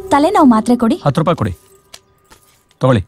ತಲೆನೋವು ಮಾತ್ರೆ ಕೊಡಿ ಹತ್ತು ರೂಪಾಯಿ ಕೊಡಿ ತಗೊಳ್ಳಿ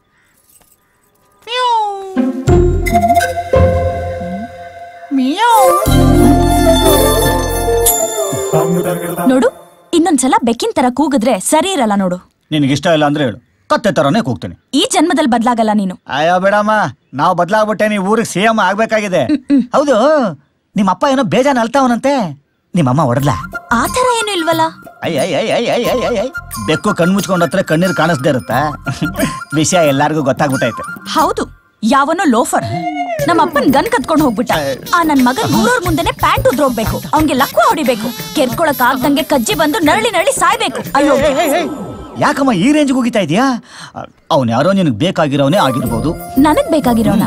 ನೋಡು ಇನ್ನೊಂದ್ಸಲ ಬೆಕ್ಕಿನ ತರ ಕೂಗಿದ್ರೆ ಸರಿ ಇರಲ್ಲ ನೋಡು ನಿನಗೆ ಇಷ್ಟ ಇಲ್ಲ ಅಂದ್ರೆ ಹೇಳು ಕತ್ತೆ ತರನೇ ಕೂಗ್ತೀನಿ ಈ ಜನ್ಮದಲ್ಲಿ ಬದ್ಲಾಗಲ್ಲ ನೀನು ಅಯ್ಯೋ ಬೇಡಮ್ಮ ನಾವು ಬದಲಾಗ್ಬಿಟ್ಟೆ ನೀವು ಊರಿಗೆ ಸಿ ಎಂ ಆಗ್ಬೇಕಾಗಿದೆ ಹೌದು ನಿಮ್ಮ ಅಪ್ಪ ಏನೋ ಬೇಜಾನ್ ಅಲ್ತಾವನಂತೆ ನಿಮ್ಮಮ್ಮ ಹೊಡೆದ್ಲಾ ಆ ತರ ಏನು ಇಲ್ವಲ್ಲ ಅಯ್ಯ ಅಯ್ಯ ಅಯ್ಯ ಅಯ್ಯ ಅಯ್ಯ ಅಯ್ಯ ಅಯ್ಯ. ಬೆಕ್ಕು ಕಣ್ಣು ಮುಚ್ಕೊಂಡ್ ಹತ್ರ ಕಣ್ಣೀರು ಕಾಣಿಸ್ದೇ ಇರುತ್ತಾ ವಿಷಯ ಎಲ್ಲಾರ್ಗೂ ಗೊತ್ತಾಗ್ಬಿಟ್ಟೈತೆ ಹೌದು ಯಾವನೋ ಲೋಫರ್ ನಮ್ಮ ಅಪ್ಪನ್ ಗನ್ ಕತ್ಕೊಂಡು ಹೋಗ್ಬಿಟ್ಟ ಆ ನನ್ ಮಗ ನೂರವ್ರ ಮುಂದೆನೆ ಪ್ಯಾಂಟ್ ಉದ್ರೋಗ್ಬೇಕು ಅವ್ನ್ಗೆ ಲಕ್ವ ಹೊಡಿಬೇಕು ಕೆರ್ಕೊಳಕ್ ಆಗ್ದಂಗೆ ಕಜ್ಜಿ ಬಂದು ನರಳಿ ನರಳಿ ಸಾಯ್ಬೇಕು ಅಯ್ಯೋ ಯಾಕಮ್ಮ ಈ ರೇಂಜ್ಗೆ ಹೋಗಿತಾ ಇದೀಯಾ ಅವನ್ ಯಾರೋ ನಿನಗೆ ಬೇಕಾಗಿರೋನೇ ಆಗಿರ್ಬೋದು ನನಗ್ ಬೇಕಾಗಿರೋನ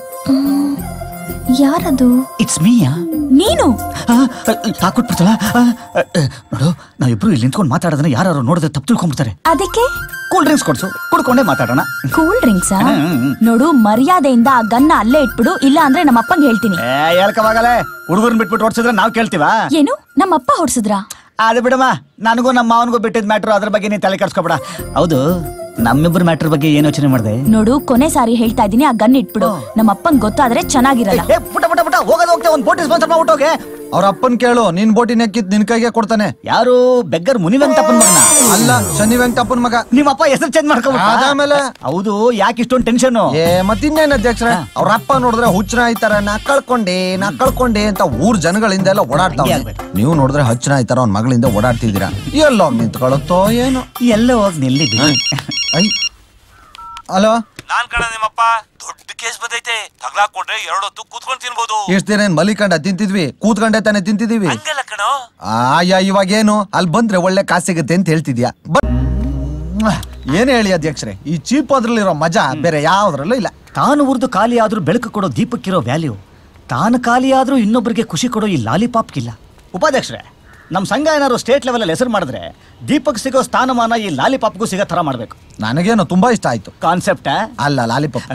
ಯಾರದು ಇಟ್ಸ್ ಮೀಯಾ ನೀನು ಹಾಕೊಟ್ಬಿಡ್ತಲ್ಲ ನೋಡು ನಾವಿಬ್ರು ಇಲ್ಲಿ ನಿಂತ್ಕೊಂಡು ಮಾತಾಡೋದನ್ನ ಯಾರು ನೋಡಿದ್ರೆ ತಪ್ಪು ತಿಳ್ಕೊಂಡ್ಬಿಡ್ತಾರೆ ಅದಕ್ಕೆ ಕೂಲ್ ಡ್ರಿಂಕ್ಸ್ ಕೊಡ್ಸು ಕುಡ್ಕೊಂಡೇ ಮಾತಾಡೋಣ ಕೂಲ್ ಡ್ರಿಂಕ್ಸ್ ಹ್ಮ್, ಹ್ಮ್. ನೋಡು ಮರ್ಯಾದೆಯಿಂದ ಆ ಗನ್ನ ಅಲ್ಲೇ ಇಟ್ಬಿಡು ಇಲ್ಲ ಅಂದ್ರೆ ನಮ್ಮ ಅಪ್ಪಂಗೆ ಹೇಳ್ತೀನಿ ಏ ಹೇಳ್ಕವಾಗಲೇ ಹುಡುಗರನ್ನ ಬಿಟ್ಬಿಟ್ಟು ಓಡಿಸಿದ್ರೆ ನಾವು ಕೇಳ್ತೀವಾ ಏನು ನಮ್ಮ ಅಪ್ಪ ಹೊಡ್ಸಿದ್ರಾ ಅದು ಬಿಡಮ್ಮ ನನಗೂ ನಮ್ಮ ಮಾವನಿಗೂ ಬಿಟ್ಟಿದ್ ಮ್ಯಾಟ್ರು ಅದ್ರ ಬಗ್ಗೆ ನೀನ್ ತಲೆ ಕೆಡ್ಸ್ಕೊಬೇಡ ಹೌದು ನಮ್ಮಿಬ್ಬರ ಮ್ಯಾಟ್ರ್ ಬಗ್ಗೆ ಏನ್ ಯೋಚನೆ ಮಾಡಿದೆ ನೋಡು ಕೊನೆ ಸಾರಿ ಹೇಳ್ತಾ ಇದೀನಿ ಆ ಗನ್ ಇಟ್ಬಿಡು ನಮ್ಮ ಅಪ್ಪಂಗ್ ಗೊತ್ತಾದ್ರೆ ಚೆನ್ನಾಗಿರಲ್ಲ ಏ ಪುಟ ಪುಟ ಪುಟ ಹೋಗೋದು ಹೋಗ್ತೇವೆ ಒಂದು ಬೋಟಿ ಸ್ಪಾನ್ಸರ್ ಮಾಡ್ಬಿಟ್ಟೋಗೆ ಅವ್ರ ಅಪ್ಪನ್ ಕೇಳು ನಿನ್ ಬೋಟಿ ನೆಕ್ಕಿದ್ ನಿನ್ ಕೈಗೆ ಕೊಡ್ತಾನೆ ಯಾರು ಬೆಗ್ಗರ್ ಮುನಿವೆಂಕಟಪ್ಪನ ಮಗನ ಅಲ್ಲ ಶನಿ ವೆಂಕಟಪ್ಪನ್ ಮಗ ನಿಮ್ಮಪ್ಪ ಹೆಸರು ಚೇಂಜ್ ಮಾಡ್ಕೋಬಿಟ್ಟ ಅದಾದ್ಮೇಲೆ? ಹೌದು ಯಾಕೆ ಇಷ್ಟೊಂದು ಟೆನ್ಷನ್ ಏ ಮತ್ತಿನ್ನೇನ್ ಅಧ್ಯಕ್ಷರ ಅವ್ರ ಅಪ್ಪ ನೋಡಿದ್ರೆ ಹುಚ್ಚನ ಆಯ್ತಾರ ನಾ ಕಳ್ಕೊಂಡೆ ನಾ ಕಳ್ಕೊಂಡೆ ಅಂತ ಊರ್ ಜನಗಳಿಂದ ಎಲ್ಲ ಓಡಾಡ್ತಾವ ಹಂಗೆ ಆಗ್ಬೇಕು. ನೀವು ನೋಡಿದ್ರೆ ಹಚ್ಚನ ಆಯ್ತಾರ ಅವ್ನ ಮಗಳಿಂದ ಓಡಾಡ್ತಿದ್ದೀರಾ ಎಲ್ಲೋಗ್ ನಿಂತ್ಕೊಳ್ಳುತ್ತೋ ಏನೋ ಎಲ್ಲ ಹೋಗಿ ನಿಲ್ಲಿ ಐ ಹಲೋ ನಾನ್ ಕಣ ನಿಮ್ಮಪ್ಪ ದೊಡ್ಡ ಕೇಸ್ ಬಂದೈತೆ ತಗ್ಲಾಕೊಂಡ್ರೆ ಎರಡು ಹೊತ್ತು ಕೂತ್ಕೊಂಡ್ ತಿನ್ಬೋದು ಎಷ್ಟ್ ದಿನ ಏನ್ ಮಲಿಕಂಡ ತಿಂತಿದ್ವಿ ಕೂತ್ಕೊಂಡೆ ತಾನೆ ತಿಂತಿದೀವಿ ಹಂಗಲ್ಲ ಕಣೋ ಆಯಾ ಇವಾಗ ಏನು ಅಲ್ಲಿ ಬಂದ್ರೆ ಒಳ್ಳೆ ಕಾಸು ಸಿಗುತ್ತೆ ಅಂತ ಹೇಳ್ತಿದ್ಯಾ ಬಟ್ ಏನ್ ಹೇಳಿ ಅಧ್ಯಕ್ಷರೇ ಈ ಚೀಪ್ ಅದ್ರಲ್ಲಿರೋ ಮಜಾ ಬೇರೆ ಯಾವ್ದ್ರಲ್ಲೂ ಇಲ್ಲ ತಾನು ಉರಿದು ಖಾಲಿ ಆದ್ರೂ ಬೆಳಕು ಕೊಡೋ ದೀಪಕ್ಕಿರೋ ವ್ಯಾಲ್ಯೂ ತಾನು ಖಾಲಿ ಆದ್ರೂ ಇನ್ನೊಬ್ಬರಿಗೆ ಖುಷಿ ಕೊಡೋ ಈ ಲಾಲಿಪಾಪ್ಗಿಲ್ಲ ಉಪಾಧ್ಯಕ್ಷರೇ ನಮ್ಮ ಸಂಘ ಏನಾದ್ರು ಸ್ಟೇಟ್ ಲೆವೆಲ್ ಹೆಸರು ಮಾಡಿದ್ರೆ ದೀಪಕ್ ಸಿಗೋ ಸ್ಥಾನಮಾನ ಈ ಲಾಲಿಪಾಪ್ಗೂ ಸಿಗೋ ಥರ ಮಾಡಬೇಕು ನನಗೇನು ತುಂಬಾ ಇಷ್ಟ ಆಯ್ತು ಕಾನ್ಸೆಪ್ಟ ಅಲ್ಲ ಲಾಲಿಪಾಪ್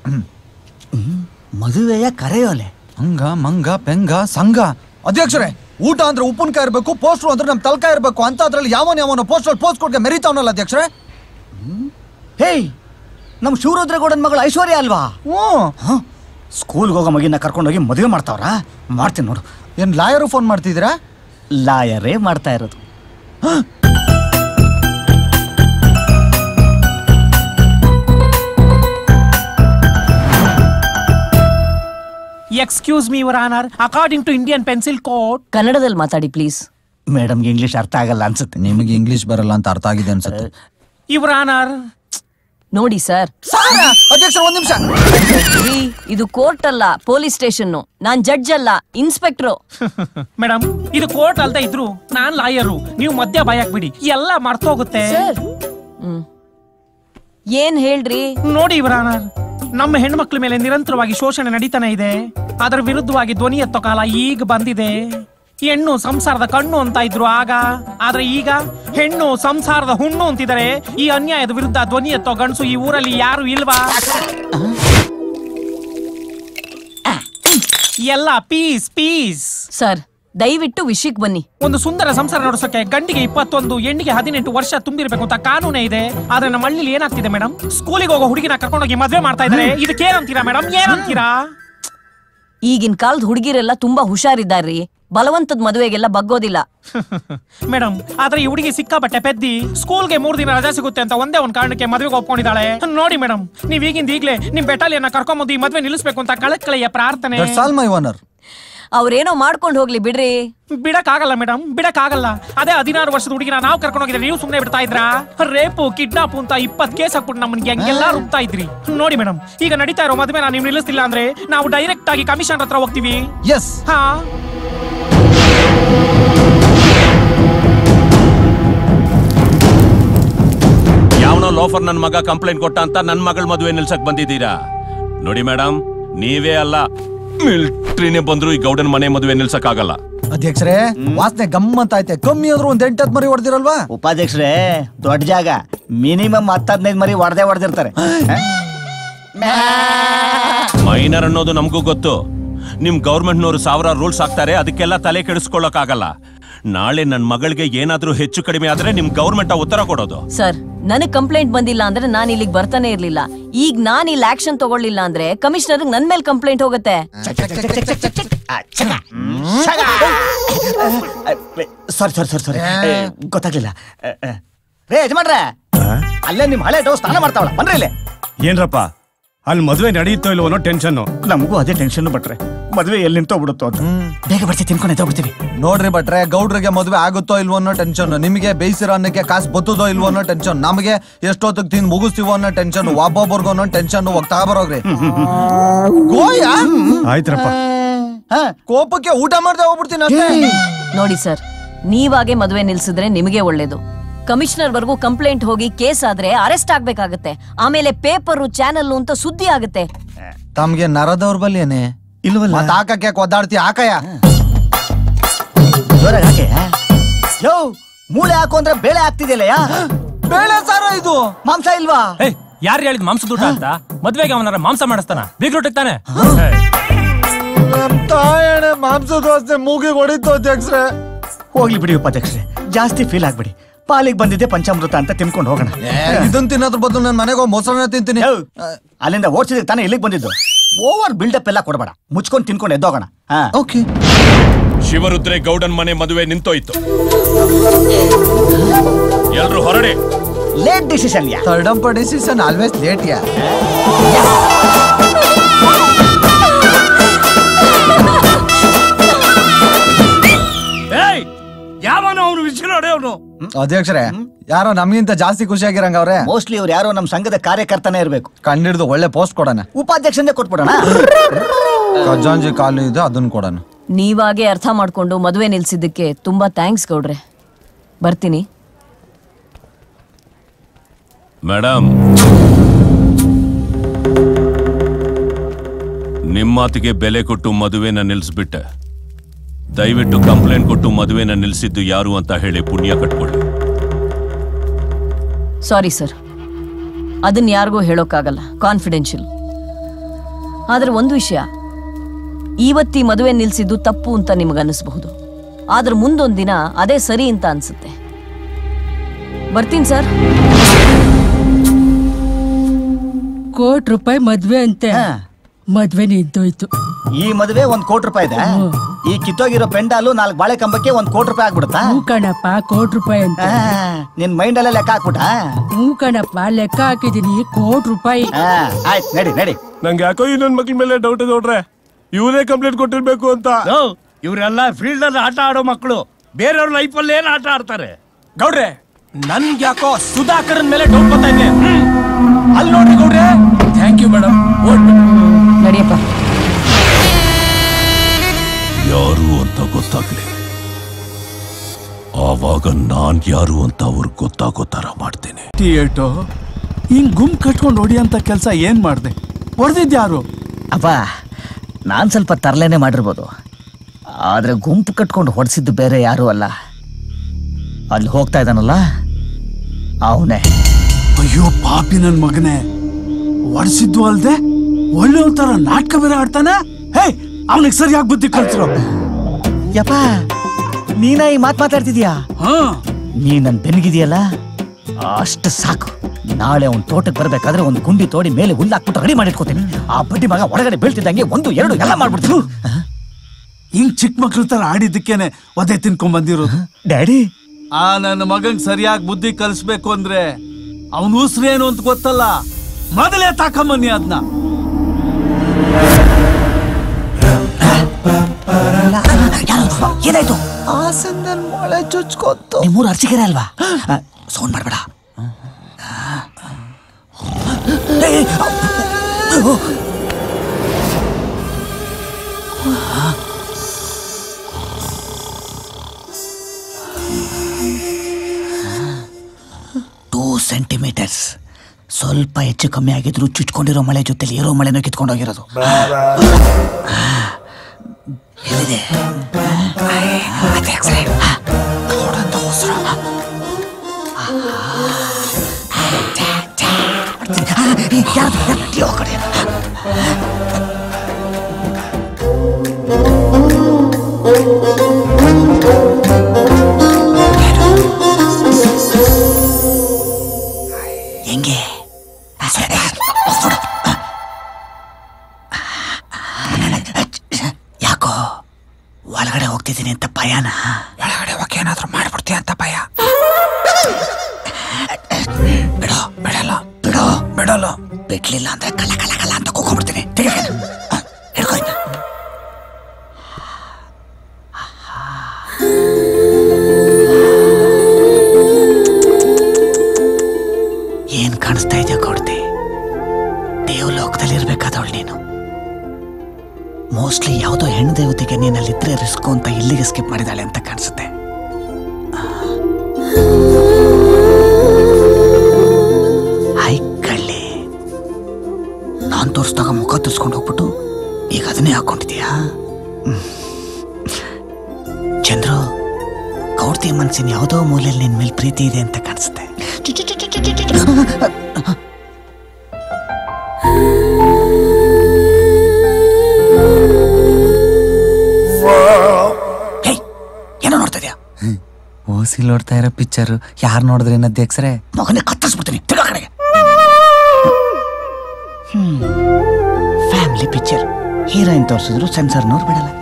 ಮದುವೆಯ ಕರೆಯೋಲೆ ಹಂಗ ಮಂಗ ಪೆಂಗ ಸಂಘ ಅಧ್ಯಕ್ಷರೇ ಊಟ ಅಂದ್ರೆ ಉಪ್ಪಿನಕಾಯಿ ಇರ್ಬೇಕು ಪೋಸ್ಟರ್ ಅಂದ್ರೆ ನಮ್ ತಲಕಾಯಿ ಇರ್ಬೇಕು ಅಂತ ಅದ್ರಲ್ಲಿ ಯಾವನ ಯಾವನ ಪೋಸ್ಟರ್ ಪೋಸ್ಟ್ ಕೊಡ್ಗೆ ಮೆರಿತಾವನಲ್ಲ ಅಧ್ಯಕ್ಷರೇ ಹೇಯ್ ನಮ್ಮ ಶಿವರುದ್ರಗೌಡನ ಮಗಳು ಐಶ್ವರ್ಯ ಅಲ್ವಾ ಹ್ಞೂ ಸ್ಕೂಲ್ಗೆ ಹೋಗೋ ಮಗಿನ ಕರ್ಕೊಂಡೋಗಿ ಮದುವೆ ಮಾಡ್ತಾವ್ರ ಮಾಡ್ತೀನಿ ನೋಡು ಏನ್ ಲಾಯರು ಫೋನ್ ಮಾಡ್ತಿದ್ದೀರಾ ಲಾಯರೇ ಮಾಡ್ತಾ ಇರೋದು excuse me your honour according to Indian pencil code ಕನ್ನಡದಲ್ಲಿ ಮಾತಾಡಿ ಪ್ಲೀಸ್ ಮೇಡಮ್ಗೆ ಇಂಗ್ಲಿಷ್ ಅರ್ಥ ಆಗಲ್ಲ ಅನ್ಸುತ್ತೆ ನಿಮಗೆ ಇಂಗ್ಲಿಷ್ ಬರಲ್ಲ ಅಂತ ಅರ್ಥ ಆಗಿದೆ ಅನ್ಸುತ್ತೆ ಯುವರ್ ಆನರ್ ನೋಡಿ ಸರ್ ಅಧ್ಯಕ್ಷ ಒಂದ್ ನಿಮಿಷ ಇದು ಕೋರ್ಟ್ ಅಲ್ಲ ಪೊಲೀಸ್ ಸ್ಟೇಷನ್ ನಾನ್ ಜಡ್ಜ್ ಅಲ್ಲ ಇನ್ಸ್ಪೆಕ್ಟ್ರು ಮೇಡಮ್ ಇದು ಕೋರ್ಟ್ ಅಲ್ದ ಇದ್ರು ನಾನ್ ಲಾಯರು ನೀವು ಮಧ್ಯ ಬಿಡಿ ಎಲ್ಲ ಮರ್ತೋಗುತ್ತೆ ಹ್ಮ್ ಏನ್ ಹೇಳ್ರಿ ನೋಡಿ ಯುವರ್ ಆನರ್ ನಮ್ಮ ಹೆಣ್ಮಕ್ಳ ಮೇಲೆ ನಿರಂತರವಾಗಿ ಶೋಷಣೆ ನಡೀತಾನೆ ಇದೆ ಅದರ ವಿರುದ್ಧವಾಗಿ ಧ್ವನಿ ಎತ್ತೋ ಕಾಲ ಈಗ ಬಂದಿದೆ ಹೆಣ್ಣು ಸಂಸಾರದ ಕಣ್ಣು ಅಂತ ಇದ್ರು ಆಗ ಆದ್ರೆ ಈಗ ಹೆಣ್ಣು ಸಂಸಾರದ ಹುಣ್ಣು ಅಂತಿದ್ದಾರೆ ಈ ಅನ್ಯಾಯದ ವಿರುದ್ಧ ಧ್ವನಿ ಎತ್ತೋ ಗಂಡಸು ಈ ಊರಲ್ಲಿ ಯಾರು ಇಲ್ವಾ ಎಲ್ಲ ಪೀಸ್ ಪೀಸ್ ಸರ್ ದಯವಿಟ್ಟು ವಿಷಯಕ್ಕೆ ಬನ್ನಿ ಒಂದು ಸುಂದರ ಸಂಸಾರ ನಡೆಸೋಕೆ ಗಂಡಿಗೆ ಇಪ್ಪತ್ತೊಂದು ಹೆಣ್ಣಿಗೆ ಹದಿನೆಂಟು ವರ್ಷ ತುಂಬಿರ್ಬೇಕು ಅಂತ ಕಾನೂನೇ ಇದೆ ಆದ್ರೆ ನಮ್ಮ ಹಳ್ಳಿಲಿ ಏನಾಗ್ತಿದೆ ಮೇಡಮ್ ಸ್ಕೂಲಿಗೆ ಹೋಗೋ ಹುಡುಗಿನ ಕರ್ಕೊಂಡೋಗಿ ಮದ್ವೆ ಮಾಡ್ತಾ ಇದ್ದಾರೆ ಇದಕ್ಕೆ ಏನಂತೀರಾ ಮೇಡಮ್ ಏನಂತೀರಾ ಈಗಿನ ಕಾಲದ ಹುಡುಗಿರೆಲ್ಲ ತುಂಬಾ ಹುಷಾರಿದ್ದಾರ್ರಿ ಬಲವಂತದ ಮದುವೆಗೆಲ್ಲ ಬಗ್ಗೋದಿಲ್ಲ ಮೇಡಮ್ ಆದ್ರೆ ಈ ಹುಡುಗಿ ಸಿಕ್ಕಾಪಟ್ಟೆ ಪೆದ್ದಿ ಸ್ಕೂಲ್ಗೆ ಮೂರ್ ದಿನ ರಜಾ ಸಿಗುತ್ತೆ ಅಂತ ಒಂದೇ ಒಂದ್ ಕಾರಣಕ್ಕೆ ಮದುವೆಗೆ ಒಪ್ಕೊಂಡಿದ್ದಾಳೆ ನೋಡಿ ಮೇಡಮ್ ನೀವ್ ಈಗಿಂದ ಈಗ್ಲೇ ನಿಮ್ ಬೆಟಾಲಿಯನ್ನ ಕರ್ಕೊಂಬಂದು ಈ ಮದ್ವೆ ನಿಲ್ಲಿಸ್ಬೇಕು ಅಂತ ಕಳಕಳೆಯ ಪ್ರಾರ್ಥನೆ ದಟ್ಸ್ ಆಲ್ ಮೈ ಓನರ್ ಅವ್ರೇನೋ ಮಾಡ್ಕೊಂಡು ಹೋಗ್ಲಿ ಬಿಡ್ರಿ ಬಿಡಕ್ ಆಗಲ್ಲ ಮೇಡಮ್ ಬಿಡಕ್ ಆಗಲ್ಲ ಅದೇ ಹದಿನಾರು ವರ್ಷದ ಹುಡುಗಿನ ನಾವು ಕರ್ಕೊಂಡು ಹೋಗಿದ್ರೆ ನೀವು ಸುಮ್ಮನೆ ಬಿಡ್ತಾ ಇದ್ರಾ ರೇಪು ಕಿಡ್ನಾಪ್ ಅಂತ ಇಪ್ಪತ್ ಕೇಸ್ ಹಾಕ್ಬಿಟ್ಟು ನಮ್ಮನ್ಗೆ ಹೆಂಗೆಲ್ಲ ರುಬ್ತಾ ಇದ್ರಿ ನೋಡಿ ಮೇಡಮ್ ಈಗ ನಡೀತಾ ಇರೋ ಮದುವೆ ನೀವು ನಿಲ್ಲಿಸ್ತಿಲ್ಲ ಅಂದ್ರೆ ನಾವು ಡೈರೆಕ್ಟ್ ಆಗಿ ಕಮಿಷನ್ ಹತ್ರ ಹೋಗ್ತೀವಿ ಎಸ್ ಹಾ ಯಾವನೋ ಲೋಫರ್ ನನ್ ಮಗ ಕಂಪ್ಲೇಂಟ್ ಕೊಟ್ಟ ಅಂತ ನನ್ ಮಗಳ ಮದುವೆ ನಿಲ್ಸಕ್ ಬಂದಿದ್ದೀರಾ ನೋಡಿ ಮೇಡಮ್ ನೀವೇ ಅಲ್ಲ ಮಿಲ್ಟ್ರಿನೇ ಬಂದ್ರು ಈ ಗೌಡನ್ ಮನೆ ಮದುವೆ ನಿಲ್ಸಕ್ ಆಗಲ್ಲ ಅಧ್ಯಕ್ಷರೇ ವಾಸನೆ ಗಮ್ಮಂತ ಐತೆ ಕಮ್ಮಿ ಆದ್ರೂ ಒಂದ್ ಎಂಟತ್ ಮರಿ ಹೊಡೆದಿರಲ್ವಾ ಉಪಾಧ್ಯಕ್ಷರೇ ದೊಡ್ಡ ಜಾಗ ಮಿನಿಮಮ್ ಹತ್ತು ಹದಿನೈದು ಮರಿ ಹೊಡೆದೇ ಹೊಡೆದಿರ್ತಾರೆ ಮೈನರ್ ಅನ್ನೋದು ನಮಗೂ ಗೊತ್ತು ನಿಮ್ ಗೌರ್ಮೆಂಟ್ನವರು ಸಾವಿರ ರೂಲ್ಸ್ ಹಾಕ್ತಾರೆ ಅದಕ್ಕೆಲ್ಲ ತಲೆ ಕೆಡಿಸ್ಕೊಳ್ಳಕ್ ಆಗಲ್ಲ ನಾಳೆ ನನ್ನ ಮಗಳಿಗೆ ಏನಾದ್ರೂ ಹೆಚ್ಚು ಕಡಿಮೆ ಆದ್ರೆ ನಿಮ್ ಗೌರ್ಮೆಂಟ್ ಉತ್ತರ ಕೊಡೋದು ಸರ್ ನನಗ್ ಕಂಪ್ಲೇಂಟ್ ಬಂದಿಲ್ಲ ಅಂದ್ರೆ ನಾನು ಇಲ್ಲಿಗೆ ಬರ್ತಾನೆ ಇರ್ಲಿಲ್ಲ ಈಗ ನಾನ್ ಇಲ್ಲಿ ಆಕ್ಷನ್ ತಗೊಳ್ಳಿಲ್ಲ ಅಂದ್ರೆ ಕಮಿಷನರ್ ನನ್ ಮೇಲೆ ಕಂಪ್ಲೇಂಟ್ ಹೋಗುತ್ತೆ ಸಾರಿ ಸಾರಿ ಸಾರಿ ಸಾರಿ ಗೊತ್ತಾಗ್ಲಿಲ್ಲ ಅ, ಅ. ರೇ ಯಜಮಾನ್ರೆ ಅಲ್ಲೇ ನಿಮ್ ಹಳೆ ಡೋ ಸ್ನಾನ ಮಾಡ್ತಾವಳ ಬನ್ರಿ ಇಲ್ಲಿ ಏನ್ರಪ್ಪ ಅಲ್ಲಿ ಮದುವೆ ನಡೆಯುತ್ತೋ ಇಲ್ವೋ ಅನ್ನೋ ಟೆನ್ಷನ್ ನಮಗೂ ಅದೇ ಟೆನ್ಷನ್ ಬಟ್ರೆ ಮದ್ವೆ ಎಲ್ಲಿ ನಿಂತೋ ಬಿಡುತ್ತೋ ಅಂತ ಬೇಗ ಬರ್ತಿ ತಿನ್ಕೊಂಡು ಎದ್ದೋಗ್ಬಿಡ್ತೀವಿ ನೋಡ್ರಿ ಭಟ್ರೆ ಗೌಡ್ರಿಗೆ ಮದುವೆ ಆಗುತ್ತೋ ಇಲ್ವೋ ಅನ್ನೋ ಟೆನ್ಷನ್ ನಿಮಗೆ ಬೇಯಿಸಿರೋ ಅನ್ನಕ್ಕೆ ಕಾಸು ಬತ್ತದೋ ಇಲ್ವೋ ಅನ್ನೋ ಟೆನ್ಷನ್ ನಮಗೆ ಎಷ್ಟೊತ್ತಿಗೆ ತಿಂದು ಮುಗಿಸ್ತೀವೋ ಅನ್ನೋ ಟೆನ್ಷನ್ ಒಬ್ಬೊಬ್ಬರಿಗೂ ಅನ್ನೋ ಟೆನ್ಷನ್ ಹೋಗ್ತಾ ಬರೋಗ್ರಿ ಗೋಯ ಆಯ್ತ್ರಪ್ಪ ಹಾ, ಕೋಪಕ್ಕೆ ಊಟ ಮಾಡ್ದೆ ಹೋಗ್ಬಿಡ್ತೀನಿ ಅಷ್ಟೇ ನೋಡಿ ಸರ್ ನೀವಾಗೆ ಮದುವೆ ನಿಲ್ಸಿದ್ರೆ ನಿಮಗೆ ಒಳ್ಳೇದು ಕಮಿಷನರ್ ವರ್ಗೂ ಕಂಪ್ಲೇಂಟ್ ಹೋಗಿ ಕೇಸ್ ಆದ್ರೆ ಅರೆಸ್ಟ್ ಆಗ್ಬೇಕಾಗತ್ತೆ ಆಮೇಲೆ ಪೇಪರು ಚಾನಲ್ ಅಂತ ಸುದ್ದಿ ಆಗುತ್ತೆ ತಮ್ಗೆ ನರದವ್ರ ಬಲ್ಲೇನೆ ಇಲ್ವಲ್ಲ ಮತ್ ಹಾಕಕ್ಕೆ ಒದ್ದಾಡ್ತಿ ಹಾಕಯ್ಯ ಜೋರಾಗಿ ಹಾಕೆ ಯೋ ಮೂಳೆ ಹಾಕು ಅಂದ್ರೆ ಬೇಳೆ ಹಾಕ್ತಿದ್ಯಲ್ಲ ಬೇಳೆ ಸಾರ ಇದು ಮಾಂಸ ಇಲ್ವಾ ಏಯ್ ಯಾರು ಹೇಳಿದ್ ಮಾಂಸದ ಊಟ ಅಂತ ಮದ್ವೆಗೆ ಅವನಾರ ಮಾಂಸ ಮಾಡಿಸ್ತಾನ ಬೀಗ್ರೊಟ್ಟಿಗೆ ತಾನೆ ತಾಯಣೆ ಮಾಂಸದ ವಾಸನೆ ಮೂಗಿಗೆ ಹೊಡಿತು ಅಧ್ಯಕ್ಷರೇ ಹೋಗ್ಲಿ ಬಿಡಿ ಉಪಾಧ್ಯಕ್ಷರೇ ಜಾಸ್ತಿ ಫೀಲ್ ಆಗ್ಬಿಡಿ ಪಾಲಿಗೆ ಬಂದಿದ್ದೆ ಪಂಚಾಮೃತ ಅಂತ ತಿನ್ಕೊಂಡು ಹೋಗೋಣ ಇದನ್ ತಿನ್ನೋದ್ರ ಬದಲು ನನ್ ಮನೆಗೆ ಹೋಗಿ ಮೊಸರನ್ನ ತಿಂತೀನಿ ಯೋ, ಅಲ್ಲಿಂದ ಓಡಿಸಿದ್ರೆ ತಾನೇ ಇಲ್ಲಿಗೆ ಬಂದಿದ್ದು ಓವರ್ ಬಿಲ್ಡಪ್ ಎಲ್ಲ ಕೊಡಬೇಡ ಮುಚ್ಕೊಂಡು ತಿನ್ಕೊಂಡು ಎದ್ದೋಗೋಣ ಹಾ ಓಕೆ ಶಿವರುದ್ರೆ ಗೌಡನ್ ಮನೆ ಮದುವೆ ನಿಂತೋಯ್ತು ಎಲ್ರು ಹೊರಡಿ late decision yeah third umpire decision always late yeah ಏಯ್ ಯಾವನು ಅವನು ವಿಷಯ ಅವನು ಅಧ್ಯಕ್ಷರೇ ಯಾರೋ ನಮ್ಗಿಂತ ಜಾಸ್ತಿ ಖುಷಿಯಾಗಿರಂಗ ಅವ್ರೆ ಮೋಸ್ಟ್ಲಿ ಇವ್ರು ಯಾರೋ ನಮ್ಮ ಸಂಘದ ಕಾರ್ಯಕರ್ತನೇ ಇರಬೇಕು ಕಂಡಿಡ್ದು ಒಳ್ಳೆ ಪೋಸ್ಟ್ ಕೊಡೋಣ ಉಪಾಧ್ಯಕ್ಷಂದೇ ಕೊಟ್ಬಿಡೋಣ ಖಜಾಂಜಿ ಕಾಲು ಇದೆ ಅದನ್ನ ಕೊಡೋಣ ನೀವಾಗೆ ಅರ್ಥ ಮಾಡ್ಕೊಂಡು ಮದುವೆ ನಿಲ್ಸಿದ್ದಕ್ಕೆ ತುಂಬಾ ಥ್ಯಾಂಕ್ಸ್ ಗೌಡ್ರೆ ಬರ್ತೀನಿ ಮೇಡಮ್ ನಿಮ್ಮ ಮಾತಿಗೆ ಬೆಲೆ ಕೊಟ್ಟು ಮದುವೆನ ನಿಲ್ಲಿಸ್ಬಿಟ್ಟೆ ದಯವಿಟ್ಟು ಕಂಪ್ಲೇಂಟ್ ಕೊಟ್ಟು ಮದುವೆನ ನಿಲ್ಲಿಸಿದ್ದು ಯಾರು ಅಂತ ಹೇಳಿ ಪುಣ್ಯ ಕಟ್ಕೊಳ್ಳಿ ಸಾರಿ ಸರ್ ಅದನ್ನ ಯಾರಿಗೂ ಹೇಳೋಕ್ಕಾಗಲ್ಲ ಕಾನ್ಫಿಡೆನ್ಷಿಯಲ್ ಆದ್ರೆ ಒಂದು ವಿಷಯ ಇವತ್ತಿ ಮದುವೆ ನಿಲ್ಸಿದ್ದು ತಪ್ಪು ಅಂತ ನಿಮಗನ್ನಿಸ್ಬಹುದು ಆದ್ರೆ ಮುಂದೊಂದ್ ದಿನ ಅದೇ ಸರಿ ಅಂತ ಅನ್ಸುತ್ತೆ ಬರ್ತೀನಿ ಸರ್ ಕೋಟಿ ರೂಪಾಯಿ ಮದ್ವೆ ಅಂತೆ ಹಾ. ಮದ್ವೆ ನಿಂತೋಯ್ತು ಈ ಮದುವೆ ಒಂದ್ ಕೋಟಿ ರೂಪಾಯಿ ಇದೆ ಈ ಕಿತ್ತೋಗಿರೋ ಪೆಂಡಾಲು ನಾಲ್ಕು ಬಾಳೆ ಕಂಬಕ್ಕೆ ಒಂದ್ ಕೋಟಿ ರೂಪಾಯಿ ಆಗ್ಬಿಡುತ್ತಾ ಹೂ ಕಣಪ್ಪ ಕೋಟಿ ರೂಪಾಯಿ ಅಂತ ಆ, ನಿನ್ ಮೈಂಡ್ ಅಲ್ಲೇ ಲೆಕ್ಕ ಹಾಕ್ಬಿಟ್ಟ ಹೂ ಕಣಪ್ಪ ಲೆಕ್ಕ ಹಾಕಿದೀನಿ ಕೋಟಿ ರೂಪಾಯಿ ಆಯ್ತು ನಡಿ ನಡಿ ನಂಗೆ ಯಾಕೋ ಈ ನನ್ನ ಮಕ್ಳ ಮೇಲೆ ಡೌಟ್ ನೋಡ್ರೆ ಇವನೇ ಕಂಪ್ಲೇಂಟ್ ಕೊಟ್ಟಿರ್ಬೇಕು ಅಂತ ಇವರೆಲ್ಲ ಫೀಲ್ಡ್ ಅಲ್ಲಿ ಆಟ ಆಡೋ ಮಕ್ಕಳು ಬೇರೆಯವ್ರ ಲೈಫಲ್ಲಿ ಏನ್ ಆಟ ಆಡ್ತಾರೆ ಗೌಡ್ರೆ ನನ್ಗೆ ಯಾಕೋ ಸುಧಾಕರನ್ ಮೇಲೆ ಡೌಟ್ ಬರ್ತಾ ಇದೆ ಅಲ್ಲಿ ನೋಡ್ರಿ ಗೌಡ್ರೆ ಥ್ಯಾಂಕ್ ಯು ಮೇಡಮ್ ನಡಿಯಪ್ಪ ಯಾರು ಅಂತ ಗೊತ್ತಾಗ್ಲಿ ಆವಾಗ ನಾನ್ ಯಾರು ಅಂತ ಅವ್ರಿಗೆ ಗೊತ್ತಾಗೋ ತರ ಮಾಡ್ತೇನೆ ಥಿಯೇಟೋ ಹಿಂಗ್ ಗುಮ್ ಕಟ್ಕೊಂಡು ಹೊಡಿಯಂತ ಕೆಲಸ ಏನ್ ಮಾಡ್ದೆ ಹೊಡೆದಿದ್ಯಾರು ಅಪ್ಪ ನಾನ್ ಸ್ವಲ್ಪ ತರ್ಲೇನೆ ಮಾಡಿರ್ಬೋದು ಆದ್ರೆ ಗುಂಪು ಕಟ್ಕೊಂಡು ಹೊಡ್ಸಿದ್ದು ಬೇರೆ ಯಾರು ಅಲ್ಲ ಅಲ್ಲಿ ಹೋಗ್ತಾ ಇದ್ದಾನಲ್ಲ ಅವನೇ ಅಯ್ಯೋ ಪಾಪಿ ನನ್ ಮಗನೇ ಒಡ್ಸಿದ್ದು ಅಲ್ದೆ ಒಳ್ಳೆ ತರ ನಾಟಕ ಬೇರೆ ಆಡ್ತಾನೆ ಹೇ ಅವನಿಗೆ ಸರಿಯಾಗಿ ಬುದ್ಧಿ ಕಲ್ಸಿರೋ ಯಪ್ಪ ನೀನ ಈ ಮಾತ್ ಮಾತಾಡ್ತಿದ್ಯಾ ಹಾ ನೀ ನನ್ ಬೆನ್ಗಿದೆಯಲ್ಲ ಅಷ್ಟು ಸಾಕು ನಾಳೆ ಅವ್ನ್ ತೋಟಕ್ಕೆ ಬರ್ಬೇಕಾದ್ರೆ ಒಂದು ಗುಂಡಿ ತೋಡಿ ಮೇಲೆ ಹುಲ್ಲಾಕ್ಬಿಟ್ಟು ರೆಡಿ ಮಾಡಿಟ್ಕೋತೀನಿ ಆ ಬಡ್ಡಿ ಮಗ ಒಳಗಡೆ ಬೀಳ್ತಿದ್ದಂಗೆ ಒಂದು ಎರಡು ಎಲ್ಲ ಮಾಡ್ಬಿಡ್ತೀನಿ ಹಿಂಗ್ ಚಿಕ್ಕ ಮಕ್ಳ ತರ ಆಡಿದ್ದಕ್ಕೇನೆ ಒದೆ ತಿನ್ಕೊಂಡ್ ಬಂದಿರೋದು ಡ್ಯಾಡಿ ಆ ನನ್ನ ಮಗಂಗ್ ಸರಿಯಾಗಿ ಬುದ್ಧಿ ಕಲಿಸ್ಬೇಕು ಅಂದ್ರೆ ಅವನ ಉಸ್ರೇನು ಅಂತ ಗೊತ್ತಲ್ಲ ಮೊದಲೇ ತಾಕಂಬನ್ನಿ ಅದನ್ನ ಏನಾಯ್ತು ಹಾಸನದಲ್ಲಿ ಮೊಳೆ ಚುಚ್ಕೊತ್ತು ನಿಮ್ಮೂರು ಅರ್ಚಿಕೆರೆ ಅಲ್ವಾ ಸೌಂಡ್ ಮಾಡ್ಬೇಡ ಏ, ಅಯ್ಯೋ. ಟೂ ಸೆಂಟಿಮೀಟರ್ಸ್ ಸ್ವಲ್ಪ ಹೆಚ್ಚು ಕಮ್ಮಿ ಆಗಿದ್ರು ಚುಚ್ಕೊಂಡಿರೋ ಮಳೆ ಜೊತೆಲಿ ಏರೋ ಮಳೆನೂ ಕಿತ್ಕೊಂಡೋಗಿರೋದು ಎಲ್ಲಿದೆ ಅದೇ X-ray. ನೋಡಂತ ಉಸ್ರು. ಯಾರ್ದು? ಯಾರ್ದು? ಯಾವ ಕಡೆ? ಆ ಭಯನ ಒಳಗಡೆ ಹೋಗಿ ಏನಾದ್ರೂ ಮಾಡ್ಬಿಡ್ತೀಯ ಅಂತ ಭಯ ಬಿಡೋ ಬಿಡಲ್ಲ ಬಿಡೋ ಬಿಡಲ್ಲ ಬಿಡ್ಲಿಲ್ಲ ಅಂದ್ರೆ ಕಲ ಕಲ ಕಲ ಅಂತ ಕೂಕೊಂಡ್ಬಿಡ್ತೀನಿ ಹಿಡ್ಕೊ ಇದ್ನ. ಏನ್ ಕಾಣಿಸ್ತಾ ಇದೆಯಾ ಕೊಡ್ತಿ ದೇವಲೋಕದಲ್ಲಿ ಇರ್ಬೇಕಾದವಳು ನೀನು ಮೋಸ್ಟ್ಲಿ ಯಾವುದೋ ಹೆಣ್ಣು ದೇವತೆಗೆ ನೀನಲ್ಲಿದ್ರೆ ರಿಸ್ಕು ಅಂತ ಇಲ್ಲಿಗೆ ಸ್ಕಿಪ್ ಮಾಡಿದಾಳೆ ಅಂತ ಕಾಣಿಸುತ್ತೆ ಹೈ ಕಳ್ಳಿ ನಾನ್ ತೋರಿಸ್ದಾಗ ಮುಖ ತೋರಿಸ್ಕೊಂಡು ಹೋಗ್ಬಿಟ್ಟು ಈಗ ಅದನ್ನೇ ಹಾಕೊಂಡಿದ್ಯಾ ಹ್ಮ್. ಚಂದ್ರು ಕೌರ್ತಿ ಮನ್ಸಿನ ಯಾವುದೋ ಮೂಲೆಯಲ್ಲಿ ನಿನ್ ಮೇಲೆ ಪ್ರೀತಿ ಇದೆ ಅಂತ ಕಾಣಿಸುತ್ತೆ ಹೇಯ್, ಏನೋ ನೋಡ್ತಾ ಇದೆಯಾ ಓಸಿ ನೋಡ್ತಾ ಇರೋ ಪಿಕ್ಚರ್ ಯಾರು ನೋಡಿದ್ರೆ ಅಧ್ಯಕ್ಷರೇ ಮಗನೇ ಕತ್ತರಿಸ್ಬಿಡ್ತೀನಿ ತಿರ್ಗಾ ಕಡೆಗೆ ಫ್ಯಾಮಿಲಿ ಪಿಕ್ಚರ್ ಹೀರೋಯಿನ್ ತೋರಿಸಿದ್ರು ಸೆನ್ಸರ್ ನೋಡ್ ಬಿಡಲ್ಲ